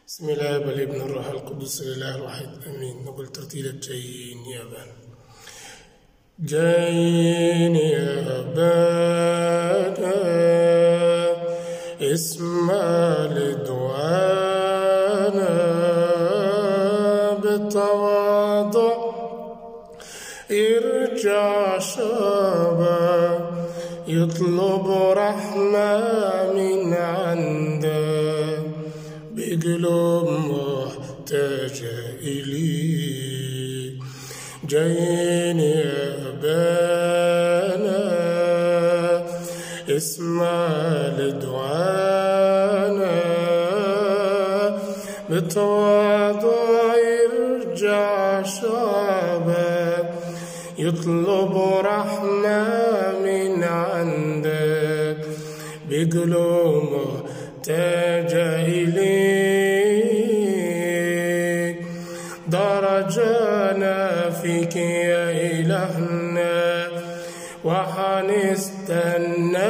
بسم الله والابن الروح القدس الاله الواحد امين نقول ترتيلة جايين يا بان جايين يا بانا اسمع لدعانا بتواضع يرجع شابا يطلب رحمة من عنده بقلوب محتاجة إلي جايين يا أبانا اسمع لدعانا بتواضع يرجع شعبك يطلب رحمة من عندك بقلوب محتاجة إليك درجانا فيك يا إلهنا وحنستنى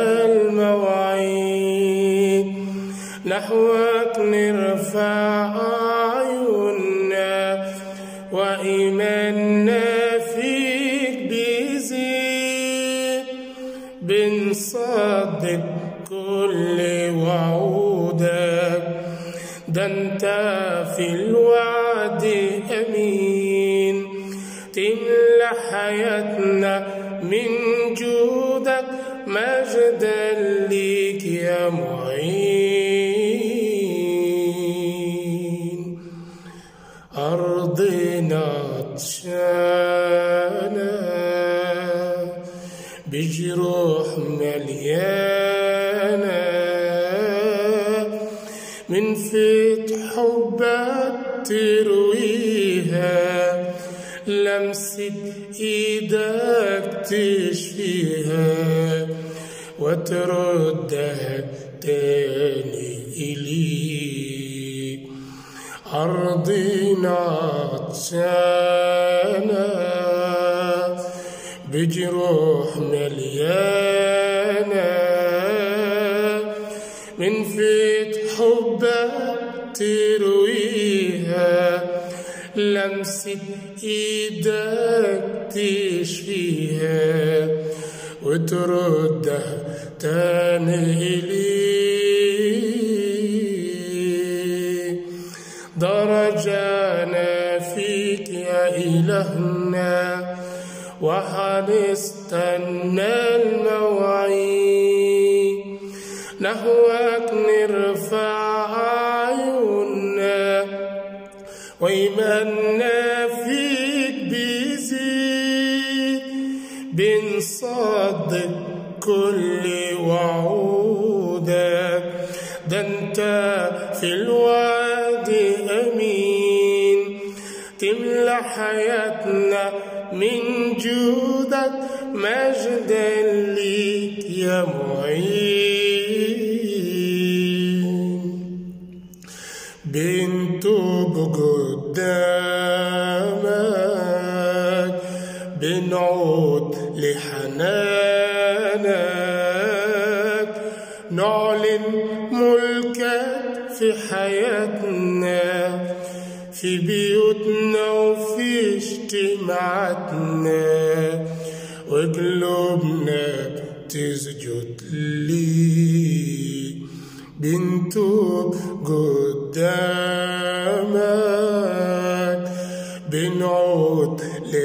المواعيد نحوك نرفع عيوننا وإيماننا فيك بيزيد بنصدق كل وعودك ده انت في الوعد امين تملى حياتنا من جودك مجدا ليك يا معين أرضنا تشانا بجروح مليانة من فيت حبك ترويها لمسة ايدك تشفيها وتردها تاني إليك أرضنا عطشانة بجروح مليانة من فيت حبك ترويها لمسة ايدك تشفيها وتردها تاني إليك درجانا فيك يا إلهنا وحنستنى المواعيد نحوك نرفع عيوننا وإيماننا فيك بيزيد بنصدق كل وعودك ده انت في الوعد امين تملى حياتنا من جودك مجدا ليك يا معين بنتوب قدامك بنعود لحنانك نعلن ملكك في حياتنا في بيوتنا وفي اجتماعاتنا وقلوبنا تسجد لي بنتوب قدامك بنعود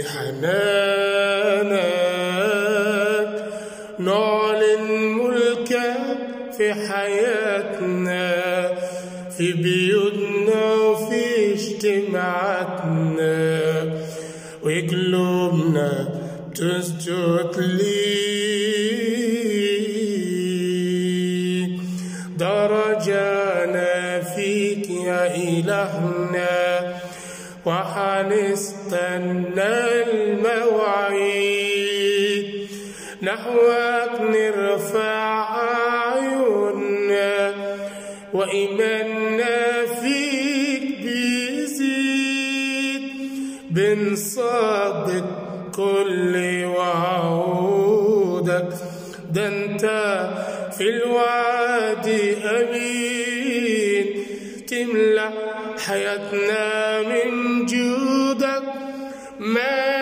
لحنانك نعلن ملكك في حياتنا في بيوتنا وفي اجتماعاتنا وقلوبنا تسجد لي درجانا فيك يا إلهنا وحنستنى المواعيد نحوك نرفع عيوننا وإيماننا فيك بيزيد بنصدق كل وعودك ده انت في الوادي أمين تملى حياتنا من جودك ما